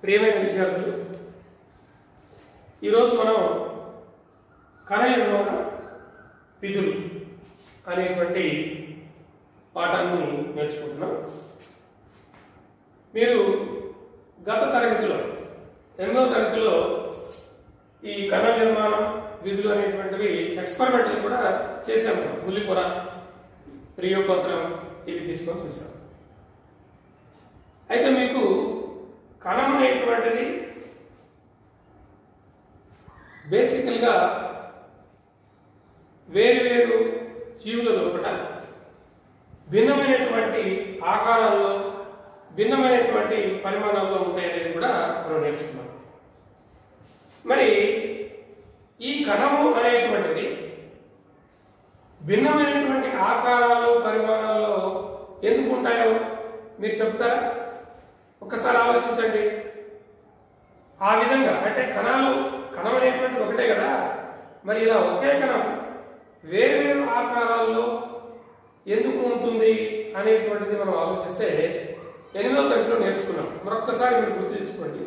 ప్రియమైన విద్యార్థులు ఈరోజు మనం కళ నిర్మాణ విధులు అనేటువంటి పాఠాన్ని నేర్చుకుంటున్నాం మీరు గత తరగతిలో ఎనిమిదవ తరగతిలో ఈ కళ నిర్మాణం విధులు అనేటువంటివి ఎక్స్పెరిమెంట్లు కూడా చేశాము గుల్లిపుర రియోపత్రం ఇవి తీసుకొని చూసాం అయితే మీకు కణం అనేటువంటిది బేసికల్గా వేరు వేరు జీవుల లోపల భిన్నమైనటువంటి ఆకారాల్లో భిన్నమైనటువంటి పరిమాణాల్లో ఉంటాయనేది కూడా మనం నేర్చుకున్నాం మరి ఈ కణము అనేటువంటిది భిన్నమైనటువంటి ఆకారాల్లో పరిమాణాల్లో ఎందుకు ఉంటాయో మీరు చెప్తారా ఒక్కసారి ఆలోచించండి ఆ విధంగా అంటే కణాలు కణం అనేటువంటిది ఒకటే కదా మరి ఇలా ఒకే కణం వేరు వేరు ఆకారాల్లో ఎందుకు ఉంటుంది అనేటువంటిది మనం ఆలోచిస్తే ఎనిమిదో తరగతిలో నేర్చుకున్నాం మరొక్కసారి మీరు గుర్తు తెచ్చుకోండి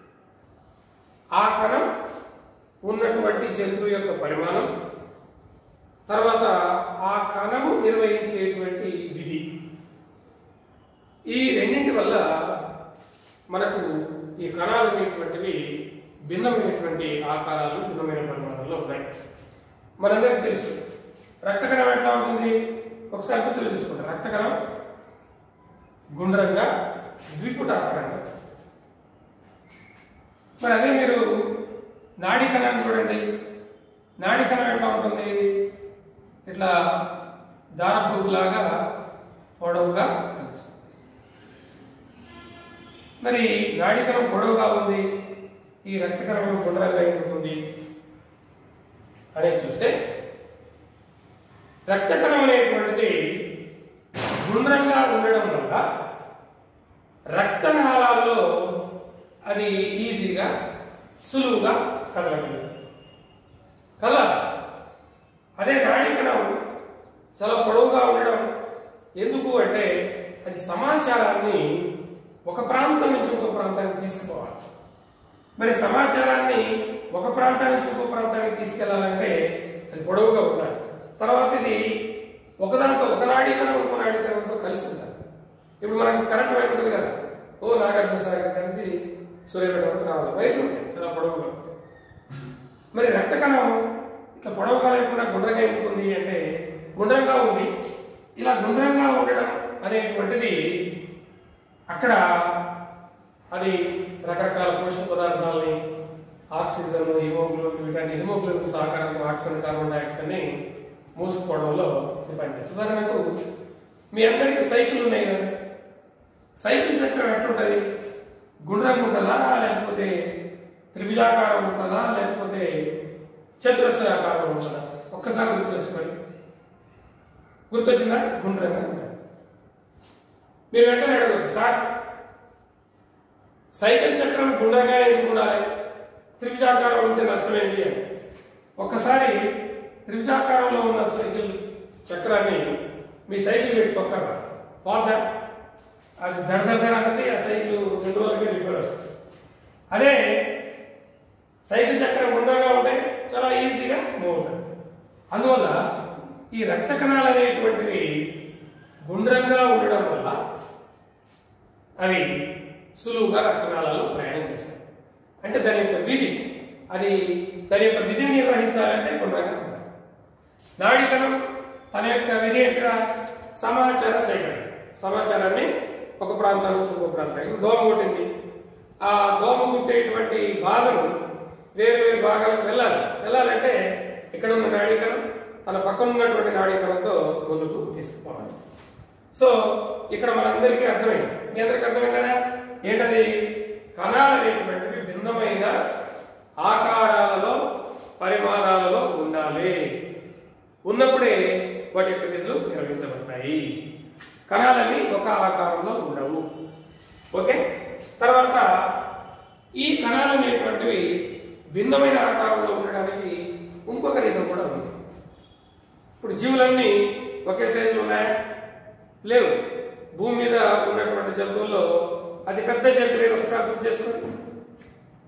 ఆ కణం ఉన్నటువంటి జంతువు యొక్క పరిమాణం తర్వాత ఆ కణము నిర్వహించేటువంటి విధి ఈ రెండింటి వల్ల మనకు ఈ కణాలు అనేటువంటివి భిన్నమైనటువంటి ఆకారాలు భిన్నమైన పరిమాణాల్లో ఉన్నాయి మనందరికీ తెలుసు రక్తకణం ఎట్లా ఉంటుంది ఒకసారి గుర్తులు చూసుకుంటాం రక్తకణం గుండ్రంగా ద్విపుటాకారంగా మరి అదే మీరు నాడీ కణాన్ని చూడండి నాడీ కణం ఎట్లా ఉంటుంది ఇట్లా దారపురుగులాగా పొడవుగా కనిపిస్తుంది మరి నాడికణం పొడవుగా ఉంది ఈ రక్తకణం గుండ్రంగా ఉంటుంది అనేది చూస్తే రక్తకణం అనేటువంటిది గుండ్రంగా ఉండడం వల్ల రక్తనాళాల్లో అది ఈజీగా సులువుగా కదలగలదు కదా అదే నాడికణం చాలా పొడవుగా ఉండడం ఎందుకు అంటే అది సమాచారాన్ని ఒక ప్రాంతం నుంచి ఇంకో ప్రాంతానికి తీసుకుపోవాలి మరి సమాచారాన్ని ఒక ప్రాంతం నుంచి ఇంకో ప్రాంతానికి తీసుకెళ్లాలంటే అది పొడవుగా ఉండాలి తర్వాత ఇది ఒకదానితో ఒక నాడీకరం ఇంకో నాడీకరంతో కలిసి ఉండాలి ఇప్పుడు మనకు కరెంట్ వైర్ ఉంటుంది కదా ఓ నాగార్జున సాగర్ కలిసి సూర్యపేట వరకు రావాలి వైర్లు ఉంటాయి చాలా పొడవుగా ఉంటాయి మరి రక్తకణం ఇట్లా పొడవుగా లేకుండా గుండ్రంగా ఎందుకు ఉంది అంటే గుండ్రంగా ఉంది ఇలా గుండ్రంగా ఉండడం అనేటువంటిది అక్కడ అది రకరకాల పోషక పదార్థాలని ఆక్సిజన్ హిమోగ్లోబిన్ వీటన్ని హిమోగ్లోబిన్ సహకారంతో ఆక్సిజన్ కార్బన్ డైఆక్సైడ్ని మూసుకుపోవడంలో ఇది పనిచేస్తుంది ఉదాహరణకు మీ అందరికీ సైకిల్ ఉన్నాయి కదా సైకిల్ చక్రం ఎట్లుంటుంది గుండ్రంగా ఉంటుందా లేకపోతే త్రిభుజాకారం ఉంటుందా లేకపోతే చతురస్రాకారం ఉంటుందా ఒక్కసారి గుర్తు చేసుకోండి గుర్తొచ్చిందా గుండ్రంగా ఉంటుంది మీరు వెంటనే అడగవచ్చు సార్ సైకిల్ చక్రం గుండ్రంగా ఎందుకు ఉండాలి త్రిభుజాకారం ఉంటే నష్టమేంటి అని ఒక్కసారి త్రిభుజాకారంలో ఉన్న సైకిల్ చక్రాన్ని మీ సైకిల్ పెట్టి తొక్కరా పోద్దా అది దడదడ అంటే ఆ సైకిల్ రెండు రోజులకే రిపేర్ వస్తుంది అదే సైకిల్ చక్రం గుండ్రంగా ఉంటే చాలా ఈజీగా మూవ్ అవుతుంది అందువల్ల ఈ రక్త కణాలు అనేటువంటివి గుండ్రంగా ఉండడం వల్ల అవి సులువుగా రక్తనాళాల్లో ప్రయాణం చేస్తాయి అంటే దాని యొక్క విధి అది దాని యొక్క విధిని నిర్వహించాలంటే గుండ్రంగా ఉండాలి నాడికణం తన యొక్క విధి ఏంటా సమాచార సేకరణ సమాచారాన్ని ఒక ప్రాంతం నుంచి ఇంకో ప్రాంతానికి దోమ కొట్టింది ఆ దోమ కుట్టేటువంటి బాధను వేరు వేరు భాగాలకు వెళ్ళాలి వెళ్ళాలంటే ఇక్కడ ఉన్న నాడీకరం తన పక్కన ఉన్నటువంటి నాడీకరంతో ముందుకు తీసుకుపోవాలి సో ఇక్కడ మనందరికీ అర్థమైంది మీ అందరికీ అర్థమైంది కదా ఏంటది కణాలు అనేటువంటివి భిన్నమైన ఆకారాలలో పరిమాణాలలో ఉండాలి ఉన్నప్పుడే వాటి యొక్క విధులు నిర్వహించబడతాయి కణాలన్నీ ఒక ఆకారంలో ఉండవు ఓకే తర్వాత ఈ కణాలు అనేటువంటివి భిన్నమైన ఆకారంలో ఉండడానికి ఇంకొక రీజన్ కూడా ఉంది ఇప్పుడు జీవులన్నీ ఒకే సైజులో ఉన్నాయా లేవు భూమి మీద ఉన్నటువంటి జంతువుల్లో అతి పెద్ద జంతువు ఏదో ఒకసారి గుర్తు చేసుకోండి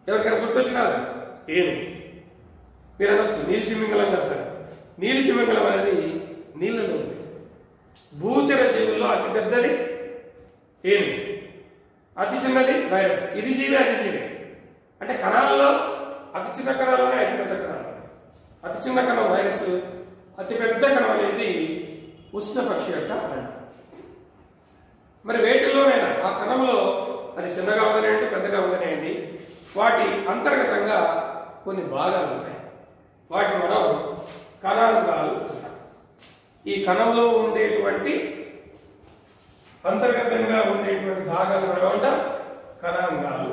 ఎవరికైనా గుర్తొచ్చినా ఏను మీరు అనొచ్చు నీలి తిమింగలం కదా సార్ నీలి తిమింగలం అనేది నీళ్ళలో ఉంది భూచర జీవుల్లో అతి పెద్దది ఏమి అతి చిన్నది వైరస్ ఇది జీవి అది జీవి అంటే కణాలలో అతి చిన్న కణాలు ఉన్నాయి అతి పెద్ద కణాలు ఉన్నాయి. అతి చిన్న కణం వైరస్ అతి పెద్ద కణం అనేది ఉష్ణపక్షి యొక్క అండం మరి వేటిల్లోనైనా ఆ కణంలో అది చిన్నగా ఉండనేయండి పెద్దగా ఉండనేయండి వాటి అంతర్గతంగా కొన్ని భాగాలు ఉంటాయి వాటిని మనం కణాంగాలు అంటాం. ఈ కణంలో ఉండేటువంటి అంతర్గతంగా ఉండేటువంటి భాగాలు మనం ఏమంటాం కణాంగాలు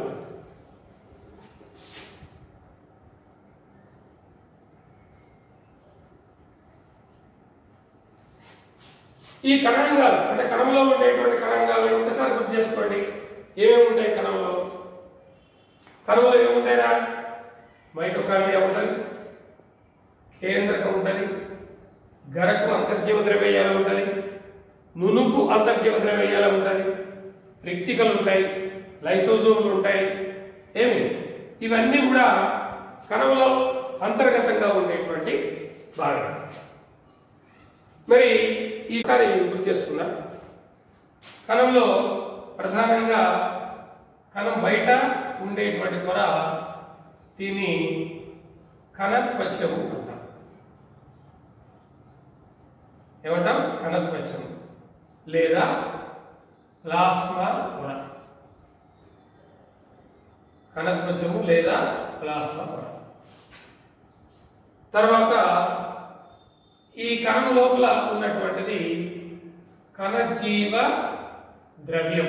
ఈ కణాంగాలు అంటే కణంలో ఉండేటువంటి కణాంగాలు ఒక్కసారి గుర్తు చేసుకోండి ఏమేమి ఉంటాయి కణంలో కణంలో ఏముంటాయిరా మైటోకాండ్రియా ఉంటుంది కేంద్రకం ఉంటుంది గరకు అంతర్జీవ ద్రవ్యాలు ఉంటుంది నునుపు అంతర్జీవ ద్రవ్యాలు ఉంటుంది రిక్తికలు ఉంటాయి లైసోజోములు ఉంటాయి ఏమి ఇవన్నీ కూడా కణంలో అంతర్గతంగా ఉండేటువంటి భాగం మరి ఈసారి గుర్తు చేసుకుందాం కణంలో ప్రధానంగా కణం బయట ఉండేటువంటి పొర దీన్ని కణత్వచము అంటాం ఏమంటాం కణత్వచము లేదా ప్లాస్మా పొర కణత్వచము లేదా ప్లాస్మా పొర తర్వాత ఈ కణం లోపల ఉన్నటువంటిది కణజీవ ద్రవ్యం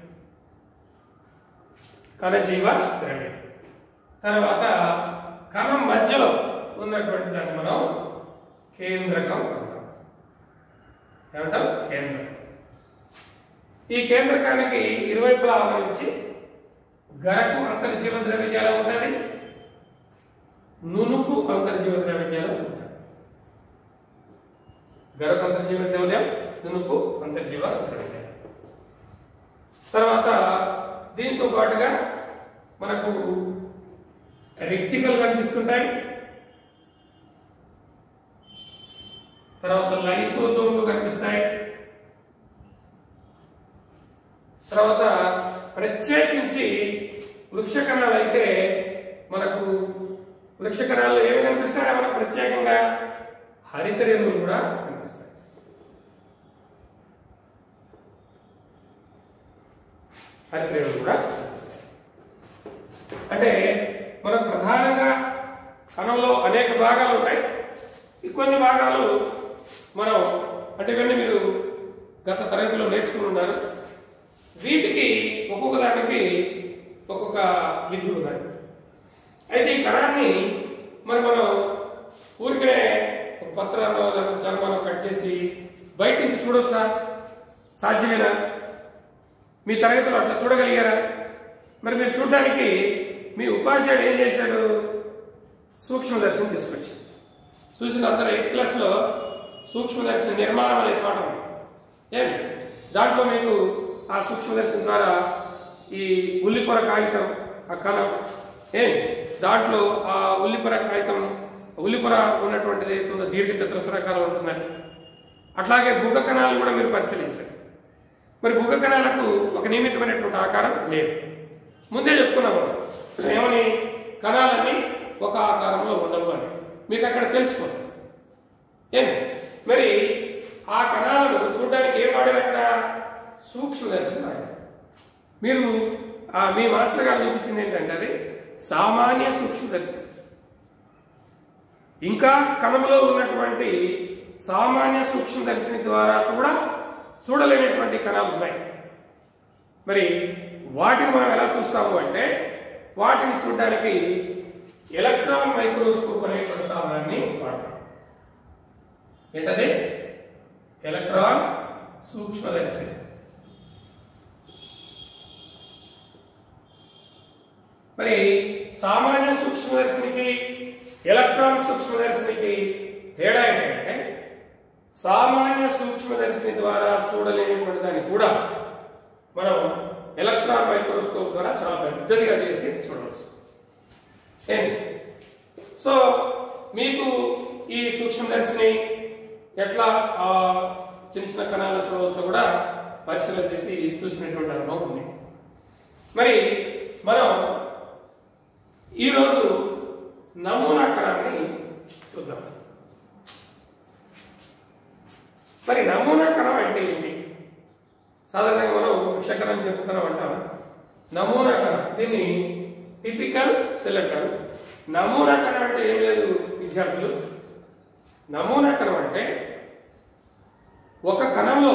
కణజీవ ద్రవ్యం తర్వాత కణం మధ్యలో ఉన్నటువంటి దాన్ని మనం కేంద్రకం అంటాం ఏమంటాం కేంద్రకం ఈ కేంద్రకానికి ఇరువైపులా ఆవరించి గరకు అంతర్జీవ ద్రవ్యజాలం ఉంటుంది నునుపు అంతర్జీవ ద్రవ్యజాలం ఉంటుంది గరకు అంతర్జీవ ద్రవ్యం నునుపు అంతర్జీవ ద్రవ్యజాలం తర్వాత దీంతో పాటుగా మనకు రిక్తికలు కనిపిస్తుంటాయి తర్వాత లైసోజోమ్లు కనిపిస్తాయి తర్వాత ప్రత్యేకించి వృక్ష కణాలు అయితే మనకు వృక్ష కణాల్లో ఏమి కనిపిస్తాయో మనకు ప్రత్యేకంగా హరిత రేణువులు కూడా కనిపిస్తాయి హరిత రేణువులు కూడా కనిపిస్తాయి అంటే మనకు ప్రధానంగా కణంలో అనేక భాగాలు ఉంటాయి ఈ కొన్ని భాగాలు మనం అంటే ఇవన్నీ మీరు గత తరగతిలో నేర్చుకుని ఉన్నారు వీటికి ఒక్కొక్క దానికి ఒక్కొక్క విధులు ఉన్నాయి అయితే ఈ కణాన్ని మరి మనం ఊరికనే ఒక పత్రాల్లో లేకపోతే చర్మాలో కట్ చేసి బయట నుంచి చూడొచ్చా సాధ్యమేనా మీ తరగతిలో అట్లా చూడగలిగారా మరి మీరు చూడడానికి మీ ఉపాధ్యాయుడు ఏం చేశాడు సూక్ష్మదర్శనం తీసుకొచ్చి చూసిన అందరూ ఎయిత్ క్లాస్లో సూక్ష్మదర్శన నిర్మాణం అనే పాఠం ఉంది. ఏం దాంట్లో మీకు ఆ సూక్ష్మదర్శనం ద్వారా ఈ ఉల్లిపొర కాగితం ఆ కణం ఏం దాంట్లో ఆ ఉల్లిపొర కాగితం ఉల్లిపొర ఉన్నటువంటిది ఏదైతే ఉందో దీర్ఘ చతురస్రాకారం ఉంటుందని అట్లాగే బుగ్గ కణాలు కూడా మీరు పరిశీలించారు మరి బుగ్గ కణాలకు ఒక నియమితమైనటువంటి ఆకారం లేదు ముందే చెప్పుకున్నాం మనం. ఏమని కణాలన్నీ ఒక ఆకారంలో ఉండవు అని మీకు అక్కడ తెలిసిపోతుంది ఏమి మరి ఆ కణాలను చూడడానికి ఏం వాడారు అక్కడ సూక్ష్మదర్శనం వాడారు మీరు ఆ మీ మాస్టర్ గారు చూపించింది ఏంటంటే అది సామాన్య సూక్ష్మదర్శనం ఇంకా కణములో ఉన్నటువంటి సామాన్య సూక్ష్మదర్శిని ద్వారా కూడా చూడలేనటువంటి కణాలు ఉన్నాయి మరి వాటిని మనం ఎలా చూస్తాము అంటే వాటిని చూడడానికి ఎలక్ట్రాన్ మైక్రోస్కోప్ అనేటువంటి సాధనాన్ని వాడతాం ఏంటది ఎలక్ట్రాన్ సూక్ష్మదర్శి మరి సామాన్య సూక్ష్మదర్శినికి ఎలక్ట్రాన్ సూక్ష్మదర్శినికి తేడా ఏంటంటే సామాన్య సూక్ష్మదర్శిని ద్వారా చూడలేనటువంటి దాన్ని కూడా మనం ఎలక్ట్రాన్ మైక్రోస్కోప్ ద్వారా చాలా పెద్దదిగా చేసి చూడవచ్చు ఏంటి సో మీకు ఈ సూక్ష్మదర్శిని ఎట్లా ఆ చిన్న చిన్న కణాలు చూడవచ్చో కూడా పరిశీలన చేసి చూసినటువంటి అనుభవం ఉంది మరి మనం ఈరోజు నమూనా కణాన్ని చూద్దాం మరి నమూనా కణం అంటే ఏంటి సాధారణంగా మనం వృక్షకణం చెప్పుకున్నాం అంటాం నమూనా కణం దీన్ని టిపికల్ సెల్ అంటారు నమూనా కణం అంటే ఏం లేదు విద్యార్థులు నమూనా కణం అంటే ఒక కణంలో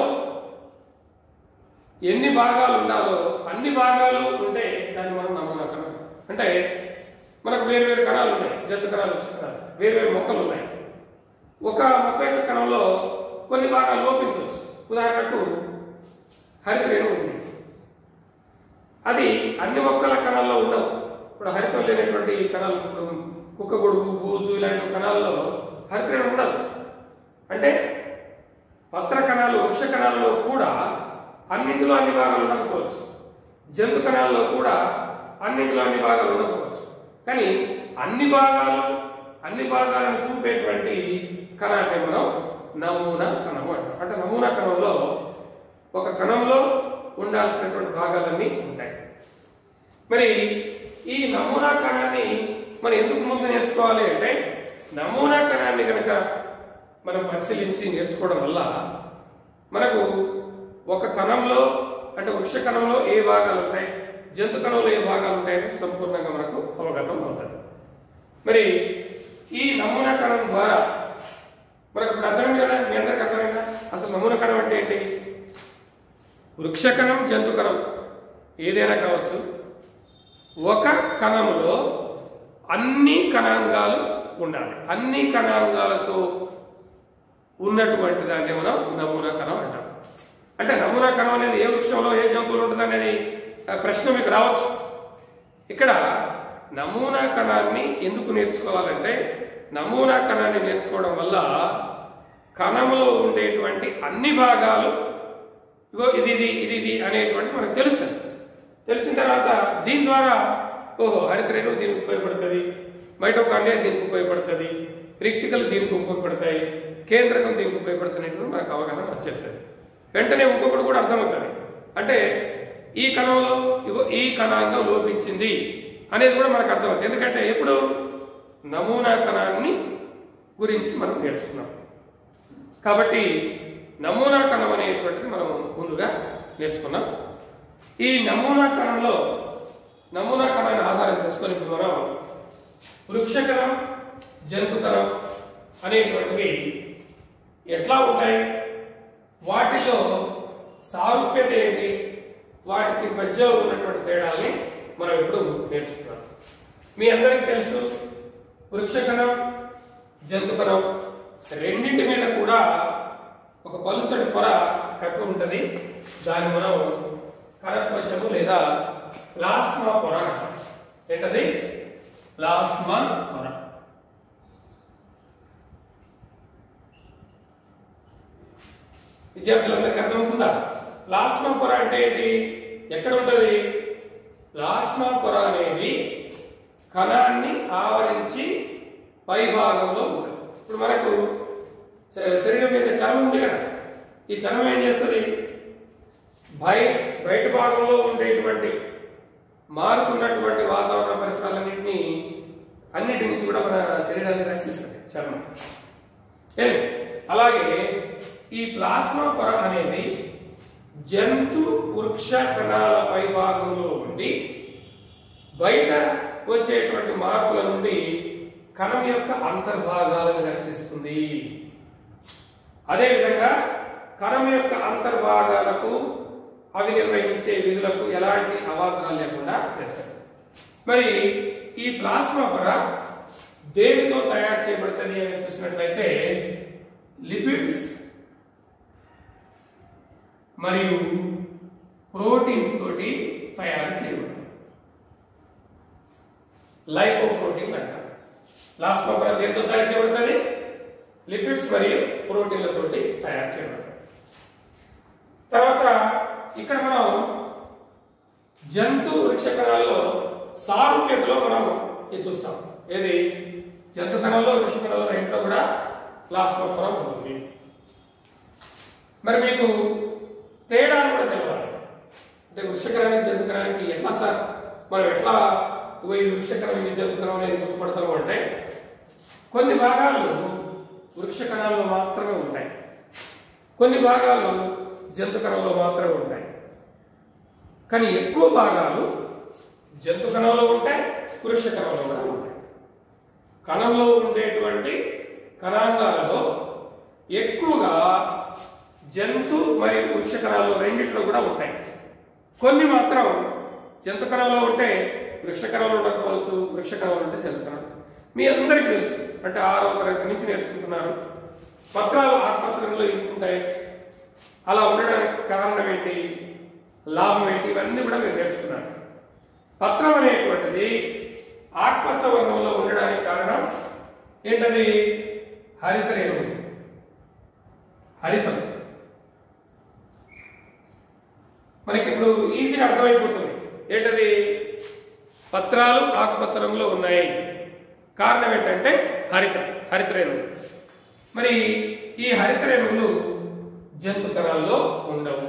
ఎన్ని భాగాలు ఉండాలో అన్ని భాగాలు ఉంటే దాన్ని మనం నమూనా కణం అంటే మనకు వేరు వేరు కణాలు ఉన్నాయి జంతు కణాలు వృక్ష కణాలు వేరు వేరు మొక్కలు ఉన్నాయి ఒక మొక్క యొక్క కణంలో కొన్ని భాగాలు లోపించవచ్చు ఉదాహరణకు హరితరేణు ఉంది అది అన్ని మొక్కల కణాల్లో ఉండవు ఇప్పుడు హరితం లేనటువంటి కణాలు ఇప్పుడు కుక్క గొడుగు బూజు ఇలాంటి కణాల్లో హరితరేణు ఉండదు అంటే పత్ర కణాలు వృక్ష కణాలలో కూడా అన్నింటిలో అన్ని భాగాలు ఉండకపోవచ్చు జంతు కణాల్లో కూడా అన్నింటిలో అన్ని భాగాలు ఉండకపోవచ్చు కానీ అన్ని భాగాలు అన్ని భాగాలను చూపేటువంటి కణాన్ని మనం నమూనా కణము అంటాం అంటే నమూనా కణంలో ఒక కణంలో ఉండాల్సినటువంటి భాగాలన్నీ ఉంటాయి మరి ఈ నమూనా కణాన్ని మనం ఎందుకు ముందు నేర్చుకోవాలి అంటే నమూనా కణాన్ని కనుక మనం పరిశీలించి నేర్చుకోవడం వల్ల మనకు ఒక కణంలో అంటే వృక్ష కణంలో ఏ భాగాలు ఉంటాయి జంతు కణంలో ఏ భాగాలు ఉంటాయని సంపూర్ణంగా మనకు అవగతం అవుతుంది మరి ఈ నమూనా కణం ద్వారా మనకు ఇప్పుడు అర్థమైంది కదా మీ అందరికి అర్థమైందా అసలు నమూనా కణం అంటే ఏంటి వృక్ష కణం జంతు కణం ఏదైనా కావచ్చు ఒక కణములో అన్ని కణాంగాలు ఉండాలి అన్ని కణాంగాలతో ఉన్నటువంటి దాన్ని మనం నమూనా కణం అంటాం అంటే నమూనా కణం అనేది ఏ వృక్షంలో ఏ జంతువులు ఉంటుంది అనేది ఆ, ప్రశ్న మీకు రావచ్చు ఇక్కడ నమూనా కణాన్ని ఎందుకు నేర్చుకోవాలంటే నమూనా కణాన్ని నేర్చుకోవడం వల్ల కణంలో ఉండేటువంటి అన్ని భాగాలు ఇగో ఇది ఇది ఇది ఇది అనేటువంటి మనకు తెలుస్తుంది తెలిసిన తర్వాత దీని ద్వారా ఓహో హరితరేణు దీనికి ఉపయోగపడుతుంది మైటోకాండ్రియా దీనికి ఉపయోగపడుతుంది రిక్తికలు దీనికి ఉపయోగపడతాయి కేంద్రకం దీనికి ఉపయోగపడుతున్నటువంటి మనకు అవగాహన వచ్చేస్తుంది వెంటనే ఇంకొకటి కూడా అర్థమవుతుంది అంటే ఈ కణంలో ఇగో ఈ కణాంగం లోపించింది అనేది కూడా మనకు అర్థమవుతుంది ఎందుకంటే ఎప్పుడు నమూనా కణాన్ని గురించి మనం నేర్చుకున్నాం కాబట్టి నమూనా కణం అనేటువంటిది మనం ముందుగా నేర్చుకున్నాం ఈ నమూనా కణంలో నమూనా కణాన్ని ఆధారం చేసుకొని ఇప్పుడు మనం వృక్ష కణం జంతు కణం అనేటువంటివి ఎట్లా ఉంటాయి వాటిలో సారూప్యత ఏంటి వాటికి మధ్యలో ఉన్నటువంటి తేడాల్ని మనం ఇప్పుడు నేర్చుకున్నాం మీ అందరికీ తెలుసు వృక్ష కణం జంతు కణం రెండింటి మీద కూడా ఒక పలుచటి పొర కప్పి ఉంటుంది దాన్ని మనం కరత్వచము లేదా ప్లాస్మా పొర అంటాం ఏంటది ప్లాస్మా పొర విద్యార్థులందరికీ అర్థమవుతుందా ప్లాస్మా పొర అంటే ఏంటి ఎక్కడ ఉంటుంది ప్లాస్మా పొర అనేది కణాన్ని ఆవరించి పై భాగంలో ఉంటుంది ఇప్పుడు మనకు శ- శరీరం మీద చర్మం ఉంది కదా ఈ చర్మం ఏం చేస్తుంది బయ బయట భాగంలో ఉండేటువంటి మారుతున్నటువంటి వాతావరణ పరిసరాలన్నింటినీ అన్నిటి నుంచి కూడా మన శరీరాన్ని రక్షిస్తుంది చర్మం ఏం అలాగే ఈ ప్లాస్మా పొర అనేది జంతు వృక్ష కణాల పై భాగంలో ఉండి బయట వచ్చేటువంటి మార్పుల నుండి కణం యొక్క అంతర్భాగాలను రక్షిస్తుంది అదేవిధంగా కణం యొక్క అంతర్భాగాలకు అవి నిర్వహించే విధులకు ఎలాంటి అవాంతరాలు లేకుండా చేస్తారు మరి ఈ ప్లాస్మా పొర దేనితో తయారు చేయబడుతుంది అని చూసినట్లయితే లిపిడ్స్ మరియు ప్రోటీన్స్ తోటి తయారు చేయబడుతుంది లైపో ప్రోటీన్ అంటారు ప్లాస్మా పొర దేనితో తయారు చేయబడుతుంది లిపిడ్స్ మరియు ప్రోటీన్లతోటి తయారు చేయబడుతుంది తర్వాత ఇక్కడ మనం జంతు వృక్ష కణాల్లో సారూప్యతలో మనం ఇది చూస్తాం ఏది జంతు కణంలో వృక్ష కణంలో రెంట్లో కూడా ప్లాస్మా పొర ఉంటుంది మరి మీకు తేడా కూడా తెలవాలి అంటే వృక్షకరానికి జంతుకరానికి ఎట్లా సార్ మనం ఎట్లా ఇగో ఇది వృక్షకరం ఇది జంతుకరం అనేది గుర్తుపడతాము అంటే కొన్ని భాగాలు వృక్ష కణాల్లో మాత్రమే ఉంటాయి కొన్ని భాగాలు జంతు కణంలో మాత్రమే ఉంటాయి కానీ ఎక్కువ భాగాలు జంతు కణంలో ఉంటాయి వృక్ష కణంలో కూడా ఉంటాయి కణంలో ఉండేటువంటి కణాంగాలలో ఎక్కువగా జంతు మరియు వృక్ష కణాల్లో రెండిట్లో కూడా ఉంటాయి కొన్ని మాత్రం జంతు కణంలో ఉంటే వృక్ష కణంలో ఉండకపోవచ్చు వృక్ష కణంలో ఉంటే జంతు కణం మీ అందరికీ తెలుసు అంటే ఆరవ తరగతి నుంచి నేర్చుకుంటున్నారు పత్రాలు ఆత్మసరంలో ఎందుకుంటాయి అలా ఉండడానికి కారణం ఏంటి లాభం ఏంటి ఇవన్నీ కూడా మీరు నేర్చుకున్నారు పత్రం అనేటువంటిది ఆత్మస వర్గంలో ఉండడానికి కారణం ఏంటది హరిత రేణువు హరితం మనకి ఇప్పుడు ఈజీగా అర్థమైపోతుంది ఏంటది పత్రాలు ఆకుపచ్చ రంగులో ఉన్నాయి కారణం ఏంటంటే హరిత హరిత రేణువులు మరి ఈ హరిత రేణువులు జంతు కణాల్లో ఉండవు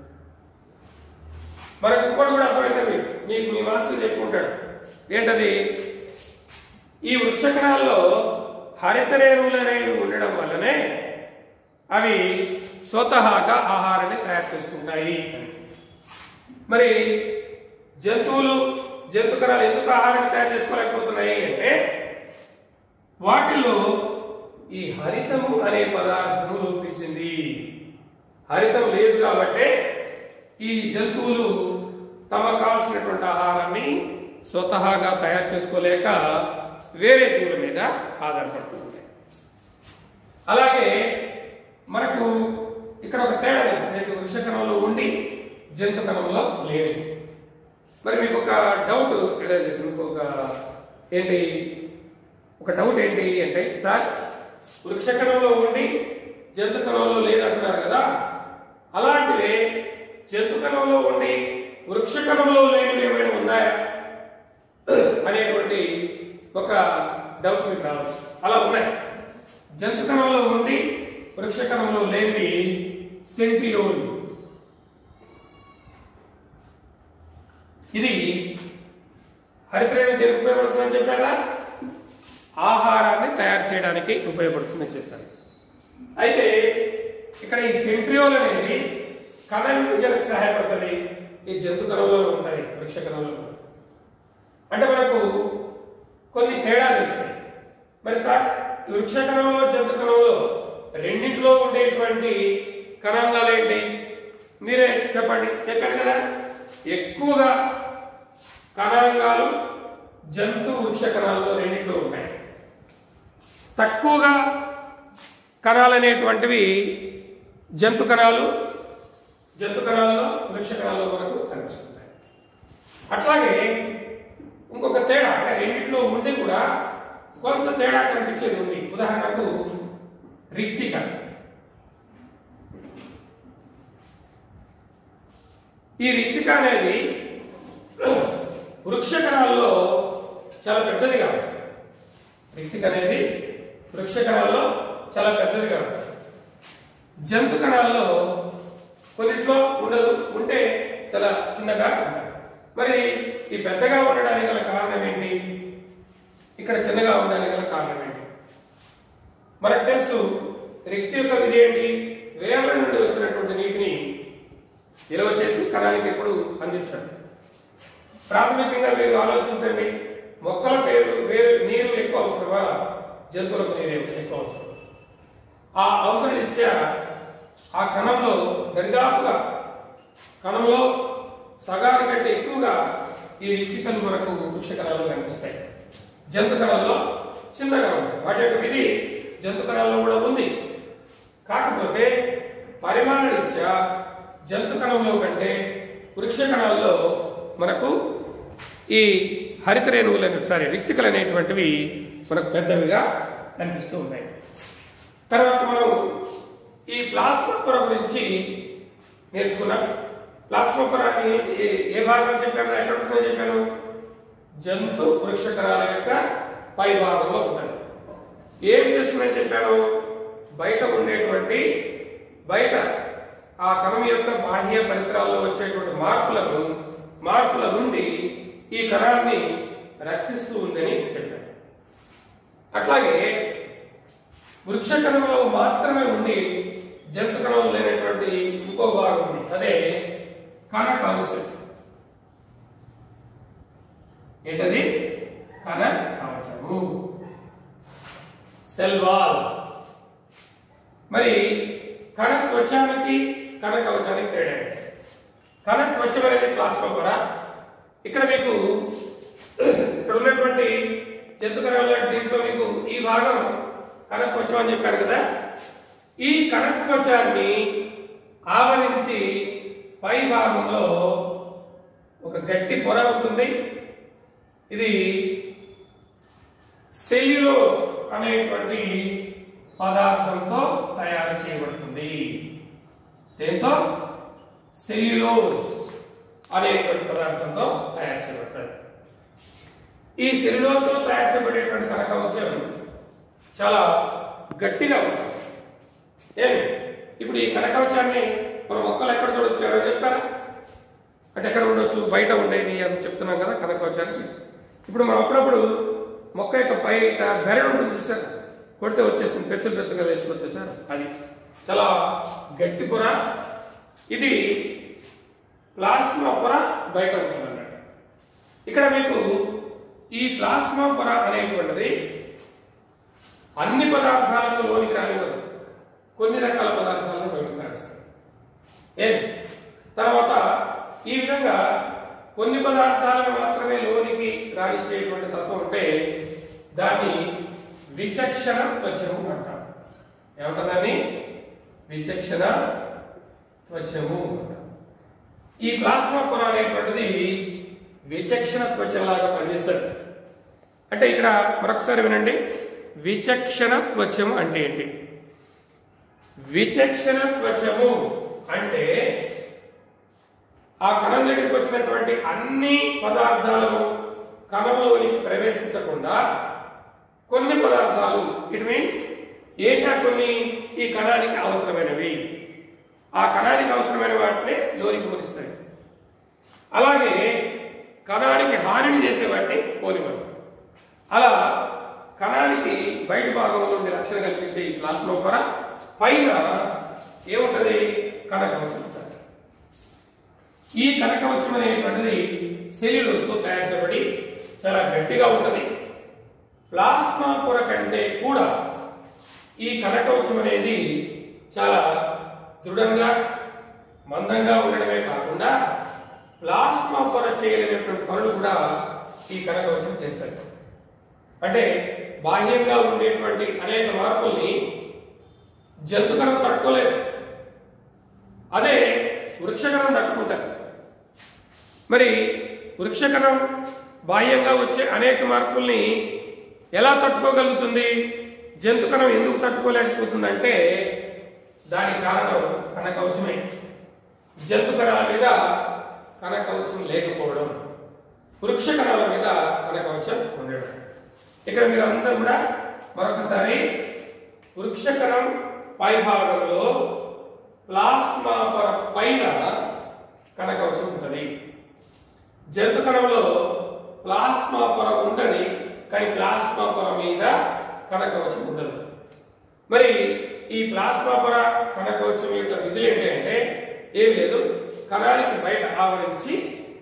మనకు ఇంకోటి కూడా అర్థమవుతుంది మీకు మీ మాస్టర్ చెప్పుకుంటాడు ఏంటది ఈ వృక్ష కణాల్లో హరిత రేణువులు అనేవి ఉండడం వల్లనే అవి స్వతహాగా ఆహారాన్ని తయారు చేసుకుంటాయి మరి జంతువులు జంతు కణాలు ఎందుకు ఆహారాన్ని తయారు చేసుకోలేకపోతున్నాయి అంటే వాటిలో ఈ హరితము అనే పదార్థము లోపించింది హరితం లేదు కాబట్టే ఈ జంతువులు తమకు కావాల్సినటువంటి ఆహారాన్ని స్వతహాగా తయారు చేసుకోలేక వేరే జీవుల మీద ఆధారపడుతుంది అలాగే మనకు ఇక్కడ ఒక తేడా తెలిసింది ఏంటి? వృక్ష కణంలో ఉండి జంతు కణంలో లేదు మరి మీకు ఒక డౌట్ ఇక్కడ మీకు ఒక ఏంటి ఒక డౌట్ ఏంటి అంటే సార్ వృక్ష కణంలో ఉండి జంతు కణంలో లేదంటున్నారు కదా అలాంటివే జంతు కణంలో ఉండి వృక్ష కణంలో లేనివి ఏమైనా ఉన్నాయా అనేటువంటి ఒక డౌట్ మీకు రావచ్చు అలా ఉన్నాయి జంతు కణంలో ఉండి వృక్ష కణంలో లేనివి సెంట్రియోల్ ఇది హరితరేణి దేనికి ఉపయోగపడుతుందని చెప్పారా ఆహారాన్ని తయారు చేయడానికి ఉపయోగపడుతుందని చెప్పారు అయితే ఇక్కడ ఈ సెంట్రియోల్ అనేది కణ విభజనకు సహాయపడుతుంది ఈ జంతు కణంలో ఉంటాయి వృక్ష కణంలో అంటే మనకు కొన్ని తేడాలు ఇస్తాయి మరి సార్ ఈ వృక్ష కణంలో జంతు కణంలో రెండింటిలో ఉండేటువంటి కణాంగాలు ఏంటి మీరే చెప్పండి చెప్పారు కదా ఎక్కువగా కణాంగాలు జంతు వృక్ష కణాలలో రెండింటిలో ఉంటాయి తక్కువగా కణాలు అనేటువంటివి జంతు కణాలు జంతు కణాలలో వృక్ష కణాల్లో మనకు కనిపిస్తున్నాయి అట్లాగే ఇంకొక తేడా అంటే రెండిట్లో ఉండి కూడా కొంత తేడా కనిపించేది ఉంది ఉదాహరణకు రిక్తిక ఈ రిక్తిక అనేది వృక్ష కణాల్లో చాలా పెద్దదిగా ఉంటుంది. రిక్తిక అనేది వృక్ష కణాల్లో చాలా పెద్దదిగా ఉంటుంది జంతు కణాల్లో కొన్నిట్లో ఉండదు ఉంటే చాలా చిన్నగా ఉంటాయి మరి ఈ పెద్దగా ఉండడానికి గల కారణం ఏంటి ఇక్కడ చిన్నగా ఉండడానికి గల కారణం ఏంటి మనకు తెలుసు రిక్తి యొక్క విధి ఏంటి వేర్ల నుండి వచ్చినటువంటి నీటిని నిల్వ చేసి కణానికి ఎప్పుడు అందించడం ప్రాథమికంగా మీరు ఆలోచించండి మొక్కలకు వేరు వేరు నీరు ఎక్కువ అవసరమా జంతువులకు నీరు ఎక్కువ అవసరం ఆ అవసరం ఇచ్చే ఆ కణంలో దరిదాపుగా కణంలో సగానికంటే ఎక్కువగా ఈ రిచికలు మనకు వృక్ష కణాల్లో కనిపిస్తాయి జంతు కణాల్లో చిన్నగా ఉంటాయి వాటి యొక్క విధి జంతు కణాల్లో కూడా ఉంది కాకపోతే పరిమాణ రీత్యా జంతు కణంలో కంటే వృక్ష కణాల్లో మనకు ఈ హరిత రేణువులు అనే సారీ రిక్తికలు అనేటువంటివి మనకు పెద్దవిగా కనిపిస్తూ ఉంటాయి తర్వాత మనం ఈ ప్లాస్మా పొర గురించి నేర్చుకున్నాం ప్లాస్మా పొర ఏ- ఏ- ఏ భాగం చెప్పాను ఎక్కడ ఉంటుందో చెప్పాను జంతు వృక్షకరాల యొక్క పై భాగంలో ఉంటుంది ఏం చేస్తుందని చెప్పాను బయట ఉండేటువంటి బయట ఆ కణం యొక్క బాహ్య పరిసరాల్లో వచ్చేటువంటి మార్పులను మార్పుల నుండి ఈ కణాన్ని రక్షిస్తూ ఉందని చెప్పాను అట్లాగే వృక్ష కణంలో మాత్రమే ఉండి జంతు కణంలో లేనటువంటి ఇంకో భాగం ఉంది అదే కణ కవచం ఏంటది కణ కవచము సెల్ వాల్ మరి కణ త్వచానికి కణ కవచానికి తేడా ఏంటి? కణ త్వచం అనేది ప్లాస్మా కూడా ఇక్కడ మీకు ఇక్కడ ఉన్నటువంటి జంతు కణాల దీంట్లో మీకు ఈ భాగం కణత్వచం అని చెప్పారు కదా ఈ కణత్వచాన్ని ఆవరించి పై భాగంలో ఒక గట్టి పొర ఉంటుంది ఇది సెల్యులోస్ అనేటువంటి పదార్థంతో తయారు చేయబడుతుంది దేంతో సెల్యులోస్ అనేటువంటి పదార్థంతో తయారు చేయబడతాయి ఈ సెల్యులోస్తో తయారు చేయబడేటువంటి కనకవచం చాలా గట్టిగా ఉంటుంది ఏమి ఇప్పుడు ఈ కనకవచాన్ని మన మొక్కలు ఎక్కడ చూడొచ్చు ఎవరు చెప్తారా అంటే ఎక్కడ ఉండొచ్చు బయట ఉండేది అని చెప్తున్నాం కదా కనకవచానికి ఇప్పుడు మనం అప్పుడప్పుడు మొక్క యొక్క బయట బెరడు ఉంటుంది చూసారు కొడితే వచ్చేసింది పెచ్చలు పెచ్చగా వేసిపోతే సార్ అది చాలా గట్టి పొర ఇది ప్లాస్మా పొర బయట ఉంటుంది అన్నట్టు ఇక్కడ మీకు ఈ ప్లాస్మా పొర అనేటువంటిది అన్ని పదార్థాలను లోనికి రానివ్వదు కొన్ని రకాల పదార్థాలను లోనికి రానిస్తుంది ఏం తర్వాత ఈ విధంగా కొన్ని పదార్థాలను మాత్రమే లోనికి రానిచ్చేటువంటి తత్వం ఉంటే దాన్ని విచక్షణ త్వచము అంటాం ఏమంటారు దాన్ని విచక్షణ త్వచము అంటాం ఈ ప్లాస్మా పొర అనేటువంటిది విచక్షణ త్వచంలాగా పనిచేస్తుంది అంటే ఇక్కడ మరొకసారి వినండి విచక్షణ త్వచం అంటే ఏంటి విచక్షణ త్వచము అంటే ఆ కణం దగ్గరికి వచ్చినటువంటి అన్ని పదార్థాలను కణంలోనికి ప్రవేశించకుండా కొన్ని పదార్థాలు ఇట్ మీన్స్ ఏటా కొన్ని ఈ కణానికి అవసరమైనవి ఆ కణానికి అవసరమైన వాటిని లోనికి ముగిస్తాయి అలాగే కణానికి హానిని చేసే వాటిని పోనివ్వరు అలా కణానికి బయట భాగంలో నుండి రక్షణ కల్పించే ఈ ప్లాస్మా పొర పైన ఏముంటది కణకవచం ఉంటుంది. ఈ కనకవచం అనేటువంటిది సెల్యులోస్తో తయారు చేయబడి చాలా గట్టిగా ఉంటుంది ప్లాస్మా పొర కంటే కూడా ఈ కనకవచం అనేది చాలా దృఢంగా మందంగా ఉండడమే కాకుండా ప్లాస్మా పొర చేయలేనటువంటి పనులు కూడా ఈ కనకవచం చేస్తాయి అంటే బాహ్యంగా ఉండేటువంటి అనేక మార్పుల్ని జంతుకణం తట్టుకోలేదు అదే వృక్షకణం తట్టుకుంటారు మరి వృక్షకణం బాహ్యంగా వచ్చే అనేక మార్పుల్ని ఎలా తట్టుకోగలుగుతుంది జంతుకణం ఎందుకు తట్టుకోలేకపోతుందంటే దానికి కారణం కనకవచమే జంతుకణాల మీద కనకవచం లేకపోవడం వృక్షకణాల మీద కనకవచం ఉండడం ఇక్కడ మీరు అందరూ కూడా మరొకసారి వృక్షకణం పై భాగంలో ప్లాస్మా పొర పైన కనకవచం ఉంటుంది జంతు కణంలో ప్లాస్మా పొర ఉంటది కానీ ప్లాస్మా పొర మీద కనకవచం ఉండదు మరి ఈ ప్లాస్మా పొర కనకవచం యొక్క విధులు ఏంటంటే ఏం లేదు కణానికి బయట ఆవరించి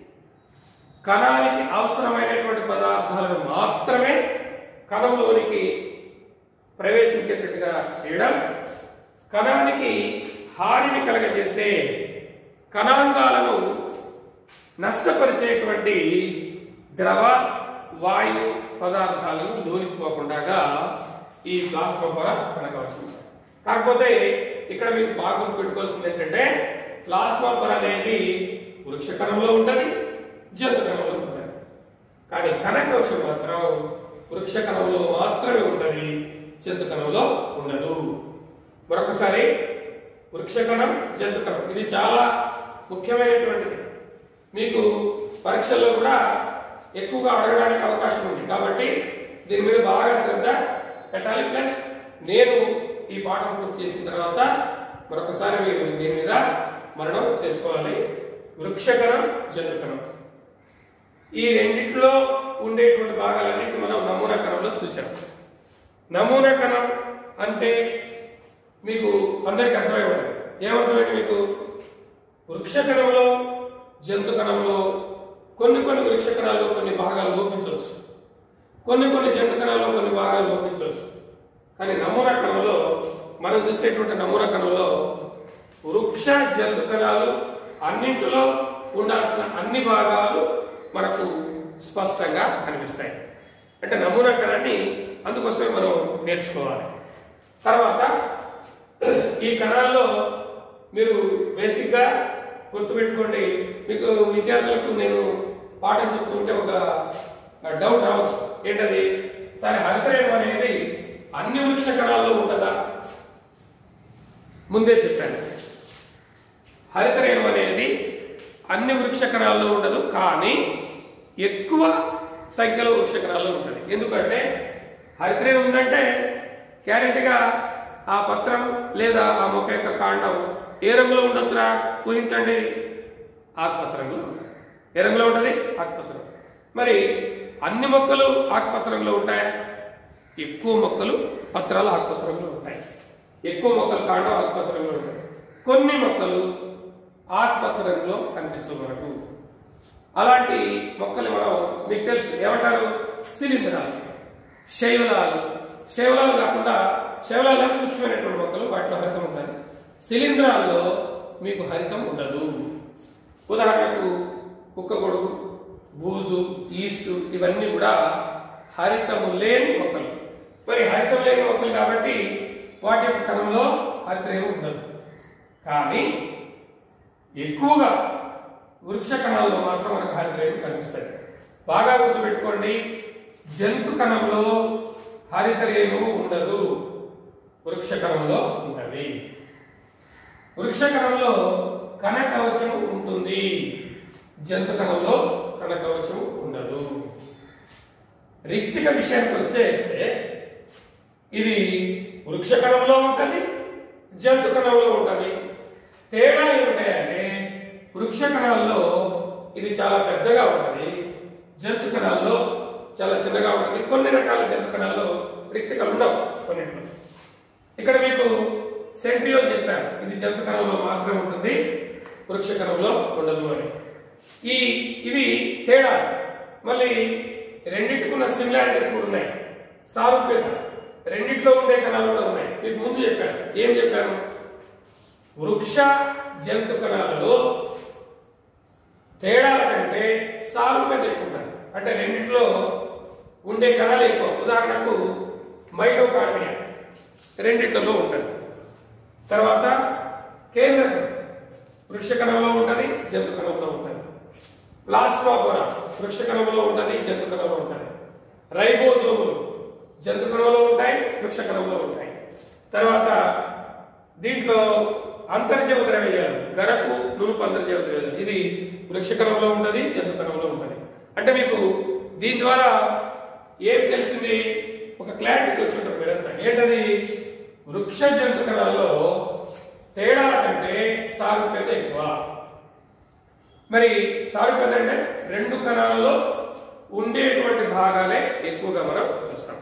కణానికి అవసరమైనటువంటి పదార్థాలను మాత్రమే కణంలోనికి ప్రవేశించేటట్టుగా చేయడం కణానికి హానిని కలగజేసే కణాంగాలను నష్టపరిచేటువంటి ద్రవ వాయు పదార్థాలను లోనిపోకుండా ఈ ప్లాస్మా పొర కనకవచ్చు కాకపోతే ఇక్కడ మీకు బాగా గుర్తు పెట్టుకోవాల్సింది ఏంటంటే ప్లాస్మా పొర అనేది వృక్ష కణంలో ఉంటుంది జంతు కణంలో ఉంటుంది కానీ కనకవచం మాత్రం వృక్ష కణంలో మాత్రమే ఉంటుంది జంతు కణంలో ఉండదు మరొకసారి వృక్ష కణం జంతు కణం ఇది చాలా ముఖ్యమైనటువంటిది మీకు పరీక్షల్లో కూడా ఎక్కువగా అడగడానికి అవకాశం ఉంది కాబట్టి దీని మీద బాగా శ్రద్ధ పెట్టాలి ప్లస్ నేను ఈ పాఠం పూర్తి చేసిన తర్వాత మరొకసారి మీరు దీని మీద మరణం చేసుకోవాలి వృక్షకరం జంతుకరం ఈ రెండిట్లో ఉండేటువంటి భాగాలన్నింటి మనం నమూనా కణంలో చూసాం నమూనా కణం అంటే మీకు అందరికి అర్థమై ఉంటుంది ఏమర్థమైంది మీకు వృక్ష కణంలో జంతు కణంలో కొన్ని కొన్ని వృక్ష కణాల్లో కొన్ని భాగాలు లోపించవచ్చు కొన్ని కొన్ని జంతు కణాల్లో కొన్ని భాగాలు లోపించవచ్చు కానీ నమూనా కణంలో మనం చూసేటువంటి నమూనా కణంలో వృక్ష జంతు కణాలు అన్నింటిలో ఉండాల్సిన అన్ని భాగాలు మనకు స్పష్టంగా కనిపిస్తాయి అంటే నమూనా కణాన్ని అందుకోసమే మనం నేర్చుకోవాలి తర్వాత ఈ కణాల్లో మీరు బేసిక్గా గుర్తుపెట్టుకోండి మీకు విద్యార్థులకు నేను పాఠం చెప్తుంటే ఒక డౌట్ రావచ్చు ఏంటది సరే హరితరేణం అనేది అన్ని వృక్ష కణాల్లో ఉంటుందా ముందే చెప్పాను హరితరేణం అనేది అన్ని వృక్ష కణాల్లో ఉండదు కానీ ఎక్కువ సంఖ్యలో వృక్ష కణాల్లో ఉంటుంది ఎందుకంటే హరితరేణం ఉందంటే గ్యారెంటీగా ఆ పత్రం లేదా ఆ మొక్క యొక్క కాండం ఏ రంగులో ఉండొచ్చురా ఊహించండి ఆకుపచ్చ రంగులో ఉంటుంది. ఏ రంగులో ఉంటుంది ఆకుపచ్చ రంగు మరి అన్ని మొక్కలు ఆకుపచ్చ రంగులో ఉంటాయా ఎక్కువ మొక్కలు పత్రాలు ఆకుపచ్చ రంగులో ఉంటాయి ఎక్కువ మొక్కలు కాండం ఆకుపచ్చ రంగులో ఉంటాయి కొన్ని మొక్కలు ఆకుపచ్చ రంగులో కనిపించవు మనకు అలాంటి మొక్కలు మనం మీకు తెలుసు ఏమంటారు శిలీంధ్రాలు శైవలాలు శైవలాలు కాకుండా శైవలాలు సూక్ష్మమైనటువంటి మొక్కలు వాటిలో హరితం ఉంటుంది శిలీంధ్రాల్లో మీకు హరితం ఉండదు ఉదాహరణకు కుక్క గొడుగు బూజు ఈస్ట్ ఇవన్నీ కూడా హరితము లేని మొక్కలు మరి హరితం లేని మొక్కలు కాబట్టి వాటి యొక్క కణంలో హరితరేమీ ఉండదు కానీ ఎక్కువగా వృక్ష కణాల్లో మాత్రం మనకు హరితరేణి కనిపిస్తాయి బాగా గుర్తుపెట్టుకోండి జంతు కణంలో హరితరేణు ఉండదు వృక్ష కణంలో ఉంటది వృక్ష కణంలో కణ కవచం ఉంటుంది జంతు కణంలో కణ కవచం ఉండదు రిక్తిక విషయానికి వచ్చేస్తే ఇది వృక్ష కణంలో ఉంటుంది జంతు కణంలో ఉంటుంది తేడా ఏమిటంటే వృక్ష కణాల్లో ఇది చాలా పెద్దగా ఉంటుంది జంతు కణాల్లో చాలా చిన్నగా ఉంటుంది కొన్ని రకాల జంతు కణాల్లో రిక్తికలు ఉండవు కొన్నిట్లో ఇక్కడ మీకు సెంట్రియోల్ చెప్పాను ఇది జంతు కణంలో మాత్రమే ఉంటుంది వృక్ష కణంలో ఉండదు అని ఈ ఇవి తేడా మళ్ళీ రెండింటికి ఉన్న సిమిలారిటీస్ కూడా ఉన్నాయి సారూప్యత రెండిట్లో ఉండే కణాలు కూడా ఉన్నాయి మీకు ముందు చెప్పాను ఏం చెప్పాను వృక్ష జంతు కణాలలో తేడాల కంటే సారూప్యత ఎక్కువ ఉన్నాయి అంటే రెండిట్లో ఉండే కణాలు ఎక్కువ ఉదాహరణకు మైటోకాండ్రియా రెండిట్లలో ఉంటుంది తర్వాత కేంద్రం వృక్ష కణంలో ఉంటుంది జంతు కణంలో ఉంటుంది ప్లాస్మా పొర వృక్ష కణంలో ఉంటుంది జంతు కణంలో ఉంటుంది రైబోజోములు జంతు కణంలో ఉంటాయి వృక్ష కణంలో ఉంటాయి తర్వాత దీంట్లో అంతర్జీవ ద్రవ్యాలు గరకు నునుపు అంతర్జీవ ద్రవ్యాలు ఇది వృక్ష కణంలో ఉంటుంది జంతు కణంలో ఉంటుంది అంటే మీకు దీని ద్వారా ఏం తెలిసింది ఒక క్లారిటీకి వచ్చి ఉంటారు మీరంతా ఏంటది వృక్ష జంతు కణాల్లో తేడాల కంటే సారూప్యత ఎక్కువ మరి సారూప్యత అంటే రెండు కణాలలో ఉండేటువంటి భాగాలే ఎక్కువగా మనం చూస్తాం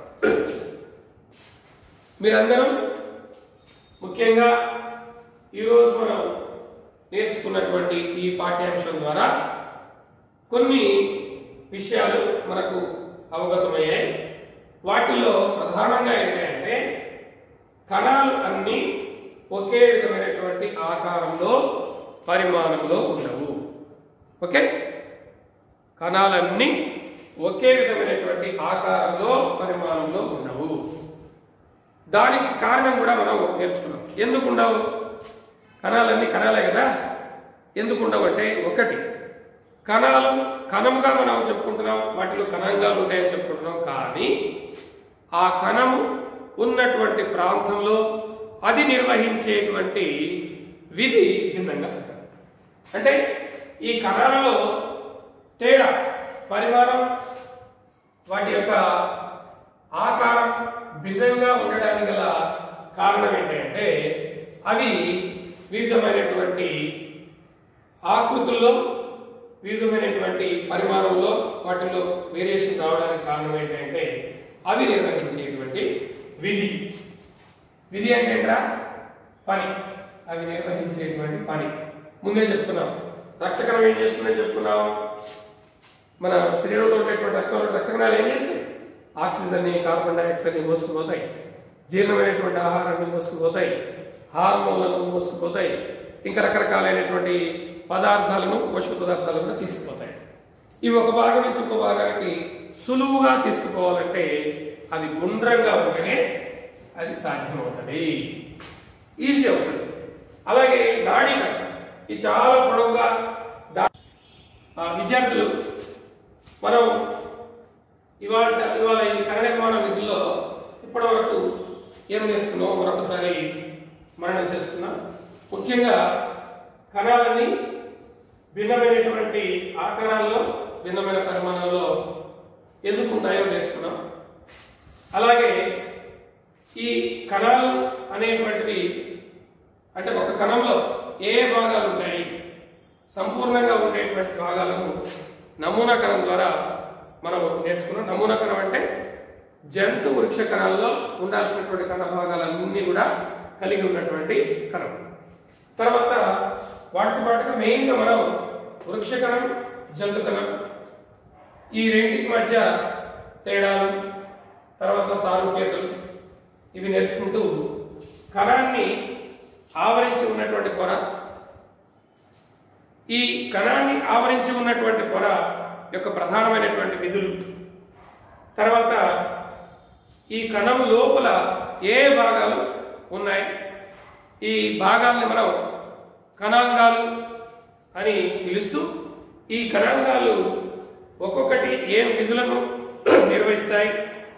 మీరందరూ ముఖ్యంగా ఈరోజు మనం నేర్చుకున్నటువంటి ఈ పాఠ్యాంశం ద్వారా కొన్ని విషయాలు మనకు అవగతమయ్యాయి వాటిలో ప్రధానంగా ఏంటంటే కణాలు అన్ని ఒకే విధమైనటువంటి ఆకారంలో పరిమాణంలో ఉండవు ఓకే కణాలన్నీ ఒకే విధమైనటువంటి ఆకారంలో పరిమాణంలో ఉండవు దానికి కారణం కూడా మనం నేర్చుకున్నాం ఎందుకు ఉండవు కణాలన్నీ కణాలే కదా ఎందుకు ఉండవు అంటే ఒకటి కణాలు కణంగా మనం చెప్పుకుంటున్నాం వాటిలో కణంగా ఉంటాయని చెప్పుకుంటున్నాం కానీ ఆ కణము ఉన్నటువంటి ప్రాంతంలో అది నిర్వహించేటువంటి విధి భిన్నంగా ఉంటుంది అంటే ఈ కణాలలో తేడా పరిమాణం వాటి యొక్క ఆకారం భిన్నంగా ఉండడానికి గల కారణం ఏంటంటే అవి వివిధమైనటువంటి ఆకృతుల్లో వివిధమైనటువంటి పరిమాణంలో వాటిల్లో వేరియేషన్ రావడానికి కారణం ఏంటంటే అవి నిర్వహించేటువంటి విధి విధి అంటే ఏంట్రా పని అవి నిర్వహించేటువంటి పని ముందే చెప్పుకున్నాం రక్తకణం ఏం చేస్తుందని చెప్పుకున్నాం మన శరీరంలో ఉండేటువంటి రక్తంలో రక్తకణాలు ఏం చేస్తాయి ఆక్సిజన్ని కార్బన్ డైఆక్సైడ్ని మోసుకుపోతాయి జీర్ణమైనటువంటి ఆహారాన్ని మోసుకుపోతాయి హార్మోన్లను మోసుకుపోతాయి ఇంకా రకరకాలైనటువంటి పదార్థాలను పోషక పదార్థాలను కూడా తీసుకుపోతాయి ఇవి ఒక భాగం నుంచి ఇంకో భాగానికి సులువుగా తీసుకుపోవాలంటే అది గుండ్రంగా ఉంటేనే అది సాధ్యమవుతుంది ఈజీ అవుతుంది అలాగే నాడీక ఇది చాలా పొడవుగా దా- ఆ విద్యార్థులు మనం ఇవాళ ఇవాళ ఈ కన్నడమాన విధుల్లో ఇప్పటి వరకు ఏం నేర్చుకున్నాం మరొకసారి మరణం చేసుకున్నాం ముఖ్యంగా కణాలన్నీ భిన్నమైనటువంటి ఆకారాల్లో భిన్నమైన పరిమాణాల్లో ఎందుకు ఉంటాయో నేర్చుకున్నాం అలాగే ఈ కణాలు అనేటువంటివి అంటే ఒక కణంలో ఏ ఏ భాగాలు ఉంటాయి సంపూర్ణంగా ఉండేటువంటి భాగాలను నమూనా కణం ద్వారా మనం నేర్చుకున్నాం నమూనా కణం అంటే జంతు వృక్ష కణాల్లో ఉండాల్సినటువంటి కణ భాగాలన్నీ కూడా కలిగి ఉన్నటువంటి కణం తర్వాత వాటితో పాటుగా మెయిన్గా మనం వృక్ష కణం జంతు కణం ఈ రెండింటి మధ్య తేడాలు తర్వాత సారూప్యతలు ఇవి నేర్చుకుంటూ కణాన్ని ఆవరించి ఉన్నటువంటి పొర ఈ కణాన్ని ఆవరించి ఉన్నటువంటి పొర యొక్క ప్రధానమైనటువంటి విధులు తర్వాత ఈ కణం లోపల ఏ భాగాలు ఉన్నాయి ఈ భాగాల్ని మనం కణాంగాలు అని పిలుస్తూ ఈ కణాంగాలు ఒక్కొక్కటి ఏం విధులను నిర్వహిస్తాయి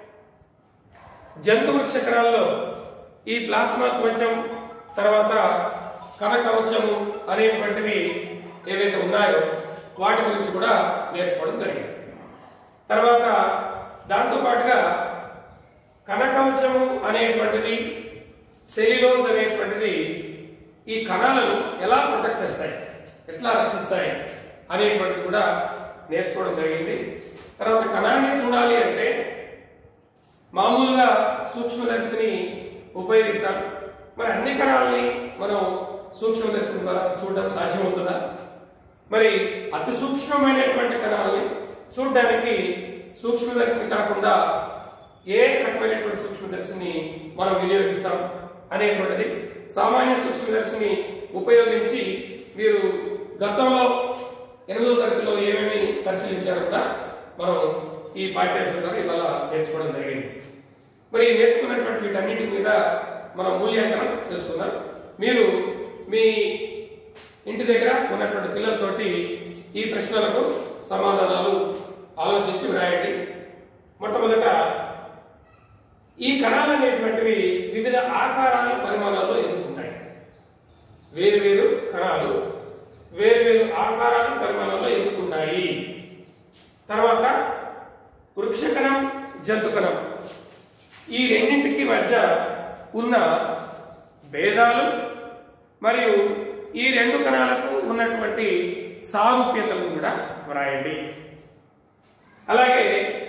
జంతు వృక్ష కణాల్లో ఈ ప్లాస్మా కవచం తర్వాత కణ కవచము అనేటువంటివి ఏవైతే ఉన్నాయో వాటి గురించి కూడా నేర్చుకోవడం జరిగింది తర్వాత దాంతో పాటుగా కణ కవచము అనేటువంటిది సెల్యులోజ్ అనేటువంటిది ఈ కణాలను ఎలా ప్రొటెక్ట్ చేస్తాయి ఎట్లా రక్షిస్తాయి అనేటువంటిది కూడా నేర్చుకోవడం జరిగింది తర్వాత కణాన్ని చూడాలి అంటే మామూలుగా సూక్ష్మదర్శిని ఉపయోగిస్తాం మరి అన్ని కణాలని మనం సూక్ష్మదర్శిని ద్వారా చూడడం సాధ్యమవుతుందా మరి అతి సూక్ష్మమైనటువంటి కణాలని చూడడానికి సూక్ష్మదర్శిని కాకుండా ఏ రకమైనటువంటి సూక్ష్మదర్శిని మనం వినియోగిస్తాం అనేటువంటిది సామాన్య సూక్ష్మదర్శిని ఉపయోగించి మీరు గతంలో ఎనిమిదో తరగతిలో ఏమేమి పరిశీలించారో కూడా మనం ఈ పాఠ్యాంశం ద్వారా ఇవాళ నేర్చుకోవడం జరిగింది మరి ఈ నేర్చుకున్నటువంటి వీటన్నిటి మీద మనం మూల్యాంకనం చేసుకుందాం మీరు మీ ఇంటి దగ్గర ఉన్నటువంటి పిల్లలతోటి ఈ ప్రశ్నలకు సమాధానాలు ఆలోచించి వ్రాయండి మొట్టమొదట ఈ కణాలు అనేటువంటివి వివిధ ఆకారాలు పరిమాణాల్లో ఎదుర్కొంటాయి వేరు వేరు కణాలు వేరు వేరు ఆకారాలు పరిమాణాల్లో ఎదుర్కొంటాయి తర్వాత వృక్ష కణం జంతు కణం ఈ రెండింటికి మధ్య ఉన్న భేదాలు మరియు ఈ రెండు కణాలకు ఉన్నటువంటి సారూప్యతలను కూడా వ్రాయండి అలాగే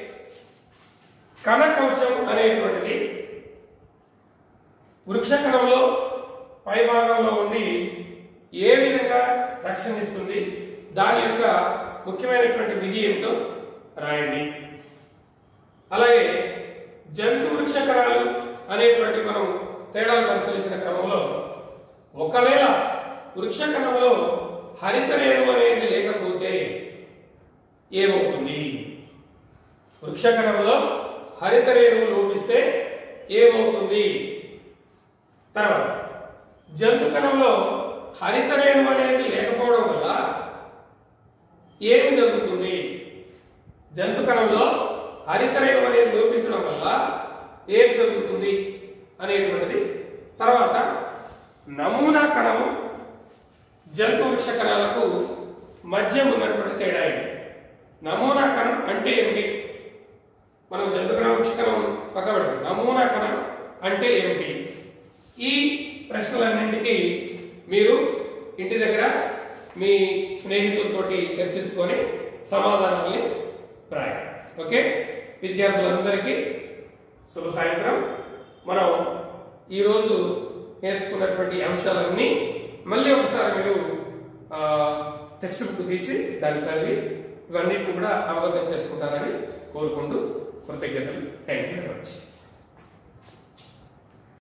కణ కవచం అనేటువంటిది వృక్ష కణంలో పై భాగంలో ఉండి ఏ విధంగా రక్షణ ఇస్తుంది దాని యొక్క ముఖ్యమైనటువంటి విధి ఏమిటో రాయండి అలాగే జంతు వృక్ష కణాలు అనేటువంటి మనం తేడాలు పరిశీలించిన క్రమంలో ఒకవేళ వృక్ష కణంలో హరిత రేణు అనేది లేకపోతే ఏమవుతుంది వృక్ష కణంలో హరిత రేణువు లోపిస్తే ఏమవుతుంది తర్వాత జంతు కణంలో హరిత రేణువు అనేది లేకపోవడం వల్ల ఏమి జరుగుతుంది జంతు కణంలో హరిత రేణువు అనేది లోపించడం వల్ల ఏం జరుగుతుంది అనేటువంటిది తర్వాత నమూనా కణము జంతు వృక్ష కణాలకు మధ్య ఉన్నటువంటి తేడా ఏంటి నమూనా కణం అంటే ఏమిటి మనం జంతుకణం వృక్షకణం పక్క పెడతాం నమూనా కణం అంటే ఏమిటి ఈ ప్రశ్నలన్నింటికి మీరు ఇంటి దగ్గర మీ స్నేహితులతోటి చర్చించుకొని సమాధానాల్ని రాయండి ఓకే విద్యార్థులందరికీ శుభ సాయంత్రం మనం ఈరోజు నేర్చుకున్నటువంటి అంశాలన్నీ మళ్ళీ ఒకసారి మీరు టెక్స్ట్ బుక్ తీసి దాన్ని చదివి ఇవన్నిటిని కూడా అవగతం చేసుకుంటారని కోరుకుంటూ కృతజ్ఞతలు థ్యాంక్ యూ వెరీ మచ్